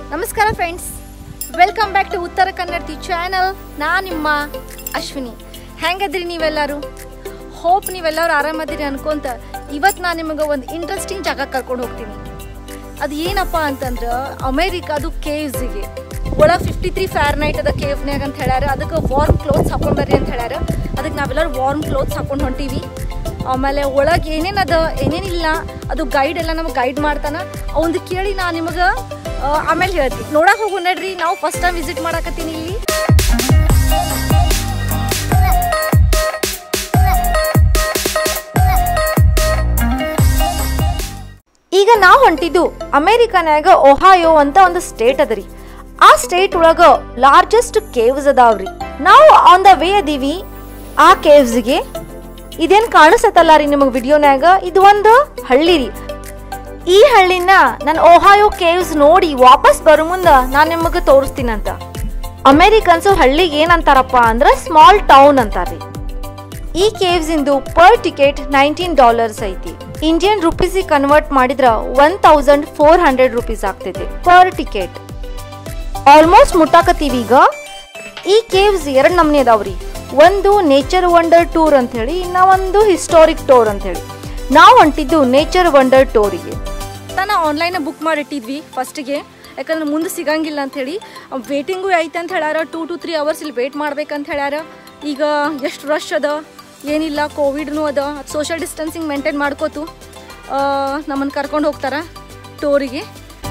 ನಮಸ್ಕಾರ friends welcome back to ಉತ್ತರ Kannada the channel ನಾ ನಿಮ್ಮ ಅಶ್ವಿನಿ ಹೆಂಗದ್ರಿ ನೀವೆಲ್ಲರೂ ಹೋಪ್ ನೀವೆಲ್ಲರೂ ಆರಾಮದಿರಿ ಅನ್ಕೊಂತ ಇವತ್ತು ನಾನು ನಿಮಗೆ ಒಂದು ಇಂಟ್ರೆಸ್ಟಿಂಗ್ ಜಾಗ ಕರ್ಕೊಂಡು ಹೋಗ್ತೀನಿ ಅದು ಏನಪ್ಪ ಅಂತಂದ್ರೆ ಅಮೇರಿಕಾದು ಕೇವ್ಸಿಗೆ ಒಳಗೆ ಫಿಫ್ಟಿ ತ್ರೀ ಫ್ಯಾರ್ ನೈಟ್ ಅದ ಕೇವ್ನ್ಯಾಗ ಅಂತ ಹೇಳ್ಯಾರ ಅದಕ್ಕೆ ವಾರ್ಮ್ ಕ್ಲೋತ್ಸ್ ಹಾಕೊಂಡು ಬರ್ರಿ ಅಂತ ಹೇಳ್ಯಾರ ಅದಕ್ಕೆ ನಾವೆಲ್ಲರೂ ವಾರ್ಮ್ ಕ್ಲೋತ್ಸ್ ಹಾಕೊಂಡು ಹೊಂಟೀವಿ ಆಮೇಲೆ ಒಳಗೆ ಏನೇನು ಅದ ಏನೇನಿಲ್ಲ ಅದು ಗೈಡ್ ಎಲ್ಲ ನಮಗೆ ಗೈಡ್ ಮಾಡ್ತಾನ ಅವಂದು ಕೇಳಿ ನಾನು ನಿಮಗೆ ಆಮೇಲೆ ಹೇಳ್ತೀನಿ ನೋಡಕ್ಕೆ ಹೋಗು ನಡ್ರಿ ನಾವು ಫಸ್ಟ್ ಟೈಮ್ ವಿಸಿಟ್ ಮಾಡಕತ್ತೀನಿ ಇಲ್ಲಿ ಈಗ ನಾವು ಹೊಂಟಿದ್ದು ಅಮೇರಿಕನ್ಯಾಗ ಒಹಾಯೋ ಅಂತ ಒಂದು ಸ್ಟೇಟ್ ಅದರಿ ಆ ಸ್ಟೇಟ್ ಒಳಗ ಲಾರ್ಜೆಸ್ಟ್ ಕೇವ್ಸ್ ಅದಾವ್ರಿ ನಾವು ಆನ್ ದ ವೇ ಅದೀವಿ ಆ ಕೇವ್ಸ್ಗೆ ಇದೇನ್ ಕಾಣಿಸತ್ತಲ್ಲ ರೀ ನಿಮಗೆ ವಿಡಿಯೋನ್ಯಾಗ ಇದು ಒಂದು ಹಳ್ಳಿ ರೀ ಈ ಹಳ್ಳಿನ ನಾನು ಒಹಾಯೋ ಕೇವ್ಸ್ ನೋಡಿ ವಾಪಸ್ ಬರೋ ಮುಂದ ನಾನು ನಿಮಗೆ ತೋರಿಸ್ತೀನಂತ ಅಮೇರಿಕನ್ಸು ಹಳ್ಳಿಗೆ ಏನಂತಾರಪ್ಪ ಅಂದ್ರೆ ಸ್ಮಾಲ್ ಟೌನ್ ಅಂತಾರ್ರಿ ಈ ಕೇವ್ಸ್ ಇಂದು ಪರ್ ಟಿಕೆಟ್ ನೈನ್ಟೀನ್ ಡಾಲರ್ಸ್ ಐತಿ ಇಂಡಿಯನ್ ರುಪೀಸಿಗೆ ಕನ್ವರ್ಟ್ ಮಾಡಿದ್ರ one thousand four hundred rupees ಆಗ್ತೈತಿ ಪರ್ ಟಿಕೆಟ್ ಆಲ್ಮೋಸ್ಟ್ ಮುಟ್ಟಾಕತ್ತೀವಿ ಈಗ ಈ ಕೇವ್ಸ್ ಎರಡು ನಮ್ನಿ ಅದಾವ್ರಿ ಒಂದು ನೇಚರ್ ವಂಡರ್ ಟೂರ್ ಅಂತ ಹೇಳಿ ಇನ್ನ ಒಂದು ಹಿಸ್ಟಾರಿಕ್ ಟೂರ್ ಅಂತ ಹೇಳಿ ನಾವು ಹೊಂಟಿದ್ದು ನೇಚರ್ ವಂಡರ್ ಟೂರಿಗೆ ನಾನು ಆನ್ಲೈನ್ ಬುಕ್ ಮಾಡಿಟ್ಟಿದ್ವಿ ಫಸ್ಟಿಗೆ ಯಾಕಂದ್ರೆ ಮುಂದೆ ಸಿಗಂಗಿಲ್ಲ ಅಂತ ಹೇಳಿ ವೇಟಿಂಗು ಐತೆ ಅಂತ ಹೇಳ್ಯಾರ ಟೂ ಟು ತ್ರೀ ಅವರ್ಸ್ ಇಲ್ಲಿ ವೇಟ್ ಮಾಡ್ಬೇಕಂತ ಹೇಳ್ಯಾರ ಈಗ ಎಷ್ಟು ರಶ್ ಅದ ಏನಿಲ್ಲ ಕೋವಿಡ್ನು ಅದ ಸೋಷಿಯಲ್ ಡಿಸ್ಟೆನ್ಸಿಂಗ್ ಮೇಂಟೈನ್ ಮಾಡ್ಕೋತು ನಮ್ಮನ್ನು ಕರ್ಕೊಂಡು ಹೋಗ್ತಾರ ಟೂರಿಗೆ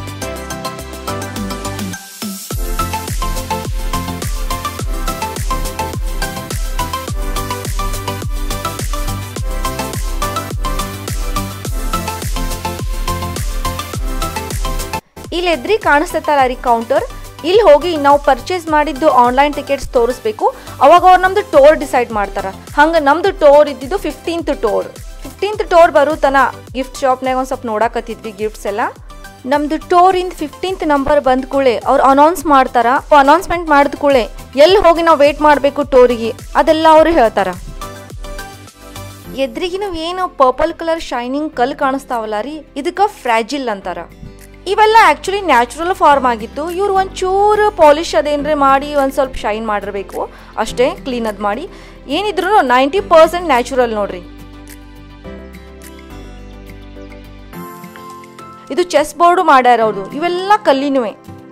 ಇಲ್ಲಿ ಎದ್ರಿ ಕಾಣಿಸ್ತೈತಲ್ಲ ರೀ ಕೌಂಟರ್ ಇಲ್ಲಿ ಹೋಗಿ ನಾವು ಪರ್ಚೇಸ್ ಮಾಡಿದ್ದು ಆನ್ಲೈನ್ ಟಿಕೆಟ್ಸ್ ತೋರಿಸ್ಬೇಕು ಅವಾಗ ಅವ್ರು ನಮ್ದು ಟೋರ್ ಡಿಸೈಡ್ ಮಾಡ್ತಾರ ಹಂಗ ನಮ್ದು ಟೋರ್ ಇದ್ದಿದ್ದು ಫಿಫ್ಟೀನ್ತ್ ಟೋರ್ ಫಿಫ್ಟೀನ್ತ್ ಟೋರ್ ಬರೋ ತನ ಗಿಫ್ಟ್ ಶಾಪ್ನಾಗ ಒಂದು ಸ್ವಲ್ಪ ನೋಡಕತ್ತಿದ್ವಿ ಗಿಫ್ಟ್ಸ್ ಎಲ್ಲ ನಮ್ದು ಟೋರ್ ಇಂದ ಫಿಫ್ಟೀನ್ತ್ ನಂಬರ್ ಬಂದ ಕೂಳೆ ಅವ್ರು ಅನೌನ್ಸ್ ಮಾಡ್ತಾರ ಅನೌನ್ಸ್ಮೆಂಟ್ ಮಾಡಿದ ಕೂಳೆ ಎಲ್ಲಿ ಹೋಗಿ ನಾವು ವೇಟ್ ಮಾಡಬೇಕು ಟೋರಿಗೆ ಅದೆಲ್ಲ ಅವ್ರು ಹೇಳ್ತಾರ ಎದ್ರಿಗೆ ನಾವು ಏನು ಪರ್ಪಲ್ ಕಲರ್ ಶೈನಿಂಗ್ ಕಲ್ ಕಾಣಿಸ್ತಾವಲ್ಲ ರೀ ಇದಕ್ಕೆ ಫ್ರಾಜಿಲ್ ಅಂತಾರ ಇವೆಲ್ಲ ಆ್ಯಕ್ಚುಲಿ ನ್ಯಾಚುರಲ್ ಫಾರ್ಮ್ ಆಗಿತ್ತು ಇವ್ರು ಒಂಚೂರು ಪಾಲಿಶ್ ಅದೇನ್ರಿ ಮಾಡಿ ಒಂದು ಸ್ವಲ್ಪ ಶೈನ್ ಮಾಡಿರ್ಬೇಕು ಅಷ್ಟೇ ಕ್ಲೀನ್ ಅದು ಮಾಡಿ ಏನಿದ್ರು ನೈಂಟಿ ಪರ್ಸೆಂಟ್ ನ್ಯಾಚುರಲ್ ನೋಡ್ರಿ ಇದು ಚೆಸ್ ಬೋರ್ಡು ಮಾಡ್ಯಾರ ಅವ್ರು ಇವೆಲ್ಲ ಕಲ್ಲಿನುವೆ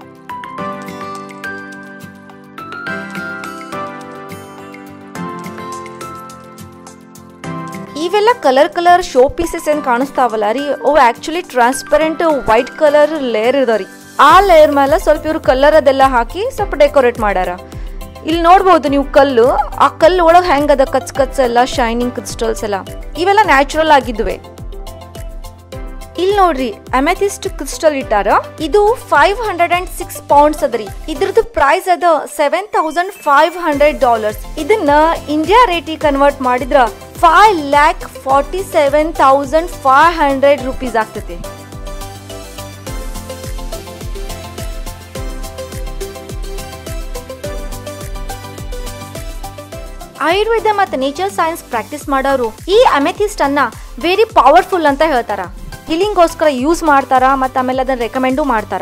ಇವೆಲ್ಲ ಕಲರ್ ಕಲರ್ ಶೋ ಪೀಸಸ್ ಏನ್ ಕಾಣಿಸ್ತಾವಲ್ಲ ರೀ ಅವು actually transparent white colour layer ಇದಾವ ರೀ ಆ ಲೇಯರ್ ಮೇಲೆ ಸ್ವಲ್ಪ ಇವ್ರು ಕಲರ್ ಅದೆಲ್ಲ ಹಾಕಿ ಸ್ವಲ್ಪ ಡೆಕೋರೇಟ್ ಮಾಡ್ಯಾರ ಇಲ್ಲಿ ನೋಡ್ಬೋದು ನೀವು ಕಲ್ಲು ಆ ಕಲ್ಲು ಒಳಗೆ ಹೆಂಗದ ಕಚ್ ಕಚ್ ಎಲ್ಲ ಶೈನಿಂಗ್ ಕ್ರಿಸ್ಟಲ್ಸ್ ಎಲ್ಲ ಇವೆಲ್ಲ ನ್ಯಾಚುರಲ್ ಆಗಿದ್ವೆ ಇಲ್ಲಿ ನೋಡ್ರಿ ಅಮೆಥಿಸ್ಟ್ ಕ್ರಿಸ್ಟಲ್ ಇಟ್ಟಾರ ಇದು five hundred and six pounds ಅದರಿ ಇದ್ರದ್ದು ಪ್ರೈಸ್ ಅದ seven thousand five hundred dollars ಇದನ್ನ ಇಂಡಿಯಾ ರೇಟಿಗೆ ಕನ್ವರ್ಟ್ ಮಾಡಿದ್ರ five lakh forty seven thousand five hundred rupees ಆಗ್ತೈತಿ ಆಯುರ್ವೇದ ಮತ್ತು ನೇಚರ್ ಸೈನ್ಸ್ ಪ್ರಾಕ್ಟೀಸ್ ಮಾಡೋರು ಈ ಅಮೆಥಿಸ್ಟ್ ಅನ್ನ ವೆರಿ ಪವರ್ಫುಲ್ ಅಂತ ಹೇಳ್ತಾರ ಹಿಲಿಂಗೋಸ್ಕರ ಯೂಸ್ ಮಾಡ್ತಾರ ಮತ್ತು ಆಮೇಲೆ ಅದನ್ನ ರೆಕಮೆಂಡು ಮಾಡ್ತಾರ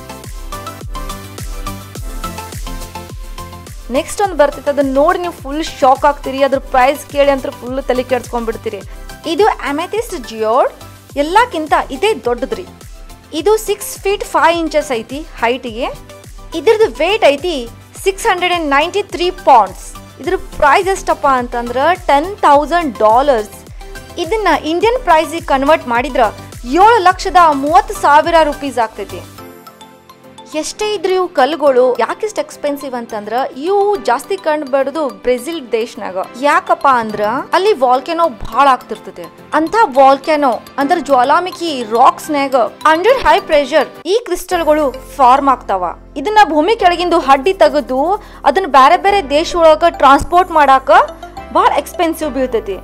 ನೆಕ್ಸ್ಟ್ ಒಂದು ಬರ್ತೈತೆ ಅದನ್ನ ನೋಡಿ ನೀವು ಫುಲ್ ಶಾಕ್ ಆಗ್ತೀರಿ ಅದ್ರ ಪ್ರೈಸ್ ಕೇಳಿ ಅಂತ ಫುಲ್ ತಲೆ ಕೆಡ್ಸ್ಕೊಂಡ್ಬಿಡ್ತೀರಿ ಇದು ಅಮೆಥಿಸ್ಟ್ ಜಿಯೋಡ್ ಎಲ್ಲಕ್ಕಿಂತ ಇದೇ ದೊಡ್ಡದ್ರಿ ಇದು ಸಿಕ್ಸ್ ಫೀಟ್ ಫೈವ್ ಇಂಚಸ್ ಐತಿ ಹೈಟಿಗೆ ಇದ್ರದ್ದು ವೇಟ್ ಐತಿ six hundred and ninety three points ಇದ್ರ ಪ್ರೈಸ್ ಎಷ್ಟಪ್ಪ ಅಂತಂದ್ರೆ ಟೆನ್ ತೌಸಂಡ್ ಡಾಲರ್ಸ್ ಇದನ್ನ ಇಂಡಿಯನ್ ಪ್ರೈಸಿಗೆ ಕನ್ವರ್ಟ್ ಮಾಡಿದ್ರ ಏಳು ಲಕ್ಷದ ಮೂವತ್ತು ಸಾವಿರ ರುಪೀಸ್ ಆಗ್ತೈತಿ ಎಷ್ಟೇ ಇದ್ರು ಇವು ಕಲ್ಗಳು ಯಾಕಿಷ್ಟು ಎಕ್ಸ್ಪೆನ್ಸಿವ್ ಅಂತಂದ್ರ ಇವು ಜಾಸ್ತಿ ಕಂಡು ಬರೋದು ಬ್ರೆಜಿಲ್ ದೇಶನಾಗ ಯಾಕಪ್ಪ ಅಂದ್ರ ಅಲ್ಲಿ ವಾಲ್ಕೆನೋ ಭಾಳ ಆಗ್ತಿರ್ತದೆ ಅಂತ ವಾಲ್ಕೆನೋ ಅಂದ್ರ ಜ್ವಾಲಾಮುಖಿ ರಾಕ್ಸ್ನ್ಯಾಗ ಅಂಡರ್ ಹೈ ಪ್ರೆಷರ್ ಈ ಕ್ರಿಸ್ಟಲ್ಗಳು ಫಾರ್ಮ್ ಆಗ್ತಾವ ಇದನ್ನ ಭೂಮಿ ಕೆಳಗಿಂದು ಹಡ್ಡಿ ತೆಗೆದು ಅದನ್ನ ಬೇರೆ ಬೇರೆ ದೇಶ ಒಳಗ ಟ್ರಾನ್ಸ್ಪೋರ್ಟ್ ಮಾಡಾಕ ಭಾಳ ಎಕ್ಸ್ಪೆನ್ಸಿವ್ ಬೀಳ್ತೈತಿ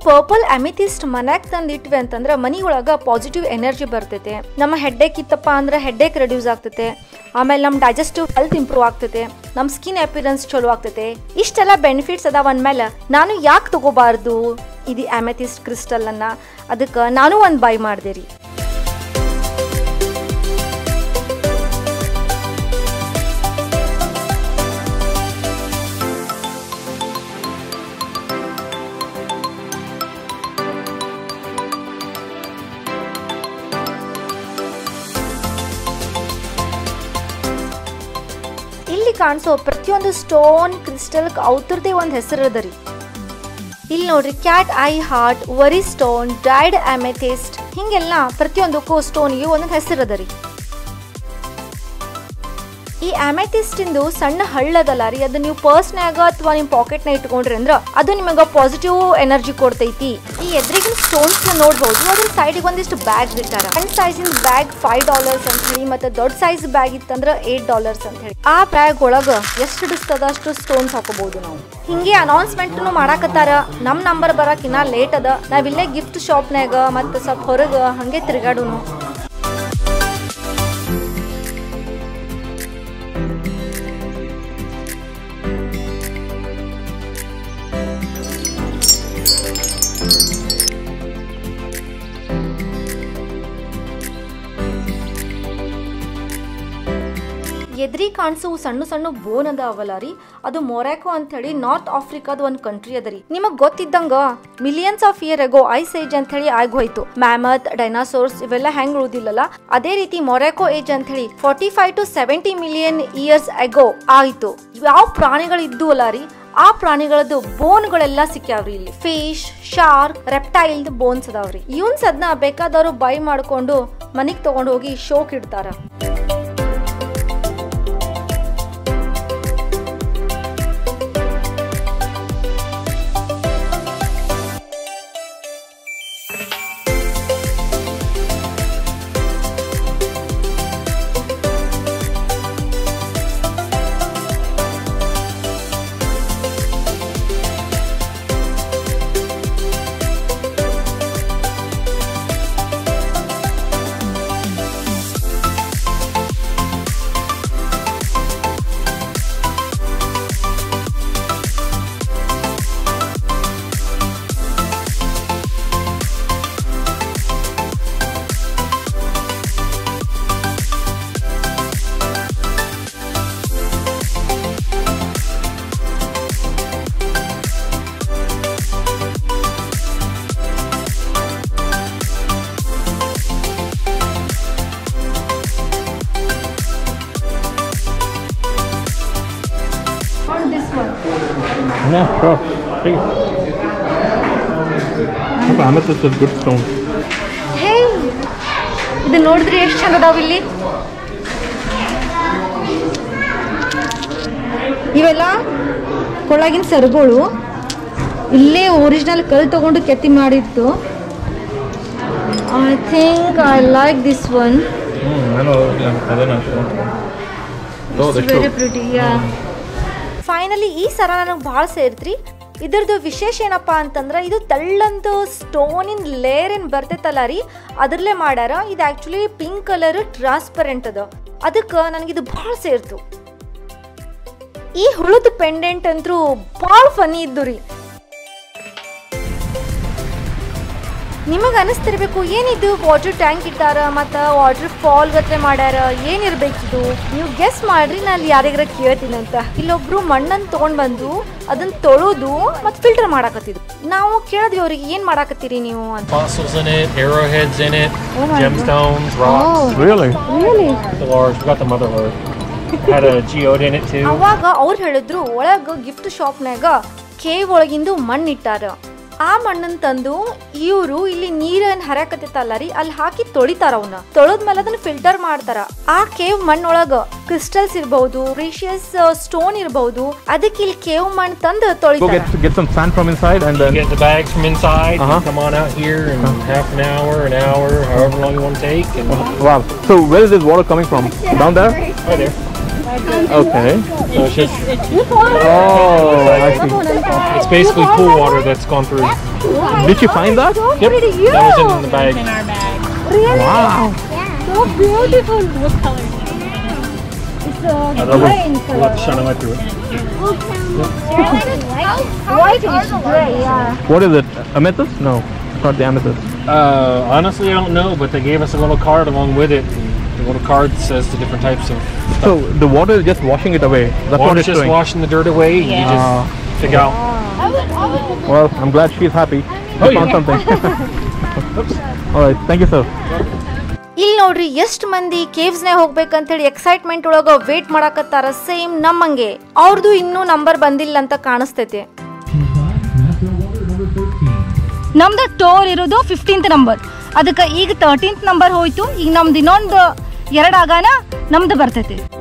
ಪರ್ಪಲ್ ಅಮಿಥಿಸ್ಟ್ ಮನ್ಯಾಗ ತಂದು ಇಟ್ವಿ ಅಂತಂದ್ರೆ ಮನಿ ಒಳಗ ಪಾಸಿಟಿವ್ ಎನರ್ಜಿ ಬರ್ತೈತೆ ನಮ್ಮ ಹೆಡ್ಡೇಕ್ ಇತ್ತಪ್ಪ ಅಂದ್ರೆ ಹೆಡ್ಡೇಕ್ ರೆಡ್ಯೂಸ್ ಆಗ್ತೈತೆ ಆಮೇಲೆ ನಮ್ಮ ಡೈಜೆಸ್ಟಿವ್ ಹೆಲ್ತ್ ಇಂಪ್ರೂವ್ ಆಗ್ತೈತೆ ನಮ್ಮ ಸ್ಕಿನ್ ಅಪಿರೆನ್ಸ್ ಚಲೋ ಆಗ್ತೈತೆ ಇಷ್ಟೆಲ್ಲ ಬೆನಿಫಿಟ್ಸ್ ಅದಾವ ಅಂದ್ಮೇಲೆ ನಾನು ಯಾಕೆ ತಗೋಬಾರ್ದು ಇದು ಅಮೆಥಿಸ್ಟ್ ಕ್ರಿಸ್ಟಲ್ ಅನ್ನ ಅದಕ್ಕೆ ನಾನು ಒಂದು ಬೈ ಮಾಡಿದೆ ರೀ ಇಲ್ಲಿ ಕಾಣಿಸೋ ಪ್ರತಿಯೊಂದು ಸ್ಟೋನ್ ಕ್ರಿಸ್ಟಲ್ ಅವ್ರದ್ದೇ ಒಂದು ಹೆಸರು ಅದ ರೀ ಇಲ್ಲಿ ನೋಡ್ರಿ cat eye heart very stone dried amethyst ಹಿಂಗೆಲ್ಲ ಪ್ರತಿಯೊಂದಕ್ಕೂ ಸ್ಟೋನ್ಗೆ ಒಂದೊಂದು ಹೆಸರು ಅದ ರೀ ಈ ಅಮೆಥಿಸ್ಟ್ ಇಂದು ಸಣ್ಣ ಹಳ್ಳದಲ್ಲ ರೀ ಅದು ನೀವು ಪರ್ಸ್ನ್ಯಾಗ ಅಥವಾ ನಿಮ್ಮ ಪಾಕೆಟ್ನ ಇಟ್ಕೊಂಡ್ರಿ ಅಂದ್ರೆ ಅದು ನಿಮಗೆ ಪಾಸಿಟಿವ್ ಎನರ್ಜಿ ಕೊಡ್ತೈತಿ ಈ ಎದುರಿಗಿನ ಸ್ಟೋನ್ಸ್ ನೋಡ್ಬೋದು ಅದ್ರ ಸೈಡಿಗೆ ಒಂದಿಷ್ಟು ಬ್ಯಾಗ್ ಇಟ್ಟಾರ ಸಣ್ಣ ಸೈಜಿನ ಬ್ಯಾಗ್ ಫೈವ್ ಡಾಲರ್ಸ್ ಅಂತ ಹೇಳಿ ಮತ್ತೆ ದೊಡ್ಡ ಸೈಜ್ ಬ್ಯಾಗ್ ಇತ್ತಂದ್ರೆ ಏಟ್ ಡಾಲರ್ಸ್ ಅಂತ ಹೇಳಿ ಆ ಬ್ಯಾಗ್ ಒಳಗ ಎಷ್ಟು ಹಿಡಿಸ್ತದ ಅಷ್ಟು ಸ್ಟೋನ್ಸ್ ಹಾಕೋಬಹುದು ನಾವು ಹಿಂಗೆ ಅನೌನ್ಸ್ಮೆಂಟ್ ಮಾಡಾಕತ್ತಾರ ನಮ್ ನಂಬರ್ ಬರಕ್ ಇನ್ನ ಲೇಟ್ ಅದ ನಾವಿಲ್ಲೇ ಗಿಫ್ಟ್ ಶಾಪ್ನ್ಯಾಗ ಮತ್ತೆ ಸ್ವಲ್ಪ ಹೊರಗ ಹಂಗೆ ತಿರ್ಗಾಡುನು ಎದ್ರಿ ಕಾಣಿಸೋ ಸಣ್ಣ ಸಣ್ಣ ಬೋನ್ ಅದಾವಲ್ಲ ರೀ ಅದು ಮೊರಾಕೋ ಅಂತ ಹೇಳಿ ನಾರ್ತ್ ಆಫ್ರಿಕಾದ ಒಂದು ಕಂಟ್ರಿ ಅದ ರೀ ನಿಮಗ್ ಗೊತ್ತಿದ್ದಂಗ millions of year ago ice age ಅಂತ ಹೇಳಿ ಆಗೋಯ್ತು ಮ್ಯಾಮತ್ ಡೈನಾಸೋರ್ಸ್ ಇವೆಲ್ಲ ಹೆಂಗ್ ಉಳಿದಿಲ್ಲಲ್ಲ ಅದೇ ರೀತಿ ಮೊರಾಕೋ ಏಜ್ ಅಂತ ಹೇಳಿ forty five to seventy million years ago ಆಯ್ತು ಯಾವ ಪ್ರಾಣಿಗಳು ಇದ್ದು ಅಲ್ಲ ರೀ ಆ ಪ್ರಾಣಿಗಳದ್ದು ಬೋನ್ಗಳೆಲ್ಲ ಸಿಕ್ಕ್ಯಾವ್ರಿ ಇಲ್ಲಿ ಫಿಶ್ ಶಾರ್ಕ್ ರೆಪ್ಟೈಲ್ ಬೋನ್ಸ್ ಅದಾವ್ರಿ ಇವನ್ಸ್ ಅದನ್ನ ಬೇಕಾದವರು ಬೈ ಮಾಡ್ಕೊಂಡು ಮನಿಗ್ ತಗೊಂಡ್ ಹೋಗಿ ಶೋಕ್ ಇಡ್ತಾರ Yeah, sure. Please. But amethyst is good stone. ಹೇ ಇದು ನೋಡಿದ್ರಿ ಎಷ್ಟು ಚಂದ ಅದಾವ ಇಲ್ಲಿ ಇವೆಲ್ಲ ಕೊಳಗಿನ ಸರಗಳು ಇಲ್ಲೇ ಒರಿಜಿನಲ್ ಕಲ್ ತಗೊಂಡು ಕೆತ್ತಿ ಮಾಡಿತ್ತು I think I like this one Mm, I know. Yeah, I don't know. Oh, they're very cool. Pretty finally ಈ ಸರ ನನಗೆ ಭಾಳ ಸೇರಿತ್ರಿ ಇದ್ರದ್ದು ವಿಶೇಷ ಏನಪ್ಪಾ ಅಂತಂದ್ರೆ ಇದು ತೆಳ್ಳಂದು ಸ್ಟೋನಿನ ಲೇಯರ್ ಏನು ಬರ್ತೈತಲ್ಲ ರೀ ಅದ್ರಲ್ಲೇ ಮಾಡ್ಯಾರ ಇದು ಆ್ಯಕ್ಚುಲಿ ಪಿಂಕ್ ಕಲರ್ ಟ್ರಾನ್ಸ್ಪರೆಂಟ್ ಅದ ಅದಕ್ಕೆ ನನಗಿದು ಭಾಳ ಸೇರ್ತು ಈ ಹುಳದ ಪೆಂಡೆಂಟ್ ಅಂತೂ ಭಾಳ ಫನಿ ಇದ್ದು ರೀ ನಿಮಗೆ ಅನಿಸ್ತಿರ್ಬೇಕು ಏನಿದು ವಾಟರ್ ಟ್ಯಾಂಕ್ ಇಟ್ಟಾರ ಮತ್ತು ವಾಟರ್ ಫಾಲ್ ಗತ್ಲೆ ಮಾಡ್ಯಾರ ಏನಿರ್ಬೇಕಿದು ನೀವು ಗೆಸ್ ಮಾಡ್ರಿ ನಾನು ಯಾರಿಗಾರ ಕೇಳ್ತೀನಿ ಅಂತ ಇಲ್ಲೊಬ್ರು ಮಣ್ಣನ್ನು ತೊಗೊಂಡ್ ಬಂದು ಅದನ್ನ ತೊಳೆದು ಮತ್ತು ಫಿಲ್ಟರ್ ಮಾಡಾಕತ್ತಿದ್ರು ನಾವು ಕೇಳಿದ್ವಿ ಅವ್ರಿಗೆ ಏನು ಮಾಡಾಕತ್ತೀರಿ ನೀವು ಅಂತ fossils in it, arrowheads in it, Oh my gemstones, rocks. Really? Really? The large, we got the mother lode. Had a geode in it too. ಅವಾಗ ಅವ್ರು ಹೇಳಿದ್ರು ಒಳಗ ಗಿಫ್ಟ್ ಶಾಪ್ನ್ಯಾಗ ಕೇವ್ ಒಳಗಿಂದು ಮಣ್ಣು ಇಟ್ಟಾರ ಆ ಮಣ್ಣನ್ ತಂದು ಇವರು ಇಲ್ಲಿ ನೀರನ್ನ ಹರಕತ್ತಿತ್ತಲ್ಲ ರೀ ಅಲ್ಲಿ ಹಾಕಿ ತೊಳಿತಾರ ಅವನ್ನ ತೊಳೆದ್ಮೇಲೆ ಅದನ್ನ ಫಿಲ್ಟರ್ ಮಾಡ್ತಾರ ಆ ಕೇವ್ ಮಣ್ಣೊಳಗ ಕ್ರಿಸ್ಟಲ್ಸ್ ಇರಬಹುದು ಪ್ರೀಶಿಯಸ್ ಸ್ಟೋನ್ ಇರಬಹುದು ಅದಕ್ಕೆ ಇಲ್ಲಿ ಕೇವ್ ಮಣ್ಣು ತಂದು Go ತೊಳಿತಾರ get get some sand from inside and You then. get the bags from inside, Uh-huh. you come on out here in half an hour, an hour, however long you want to take, and Wow. So where is this water coming from? Down there? right there. Okay. So it's just, Oh, I see. it's basically pool water that's gone through Did she find that? Yep. That was in the bag. in our bag. Really? Wow. So beautiful. What color? It's a I don't know. grey in We'll color. have to shine a light through it. White is grey, yeah. What is it? Amethyst? No, it's not the amethyst. Uh, honestly, I don't know, but they gave us a little card along with it. And the little card says the different types of. So the water is just washing it away. That's what Water's it's just doing. washing the dirt away. and You Yeah. just figure out. Well, I'm glad she's happy. Oh, You found yeah. something. All right. Thank you, sir. ಇಲ್ಲಿ ನೋಡ್ರಿ ಎಷ್ಟು ಮಂದಿ ಕೇವ್ಸ್ನೇ ಹೋಗ್ಬೇಕಂತೇಳಿ excitement ಒಳಗ wait ಮಾಡಾಕತ್ತಾರ same ನಮ್ಮಂಗೆ ಅವ್ರದ್ದು ಇನ್ನೂ ನಂಬರ್ ಬಂದಿಲ್ಲ ಅಂತ ಕಾಣಿಸ್ತೈತಿ ನಮ್ದು ಟೋರ್ ಇರೋದು ಫಿಫ್ಟೀನ್ತ್ ನಂಬರ್ ಅದಕ್ಕೆ ಈಗ ತರ್ಟೀನ್ತ್ ನಂಬರ್ ಹೋಯ್ತು ಈಗ ನಮ್ದು ಇನ್ನೊಂದು ಎರಡು ಆಗಾನ ನಮ್ದು ಬರ್ತೈತಿ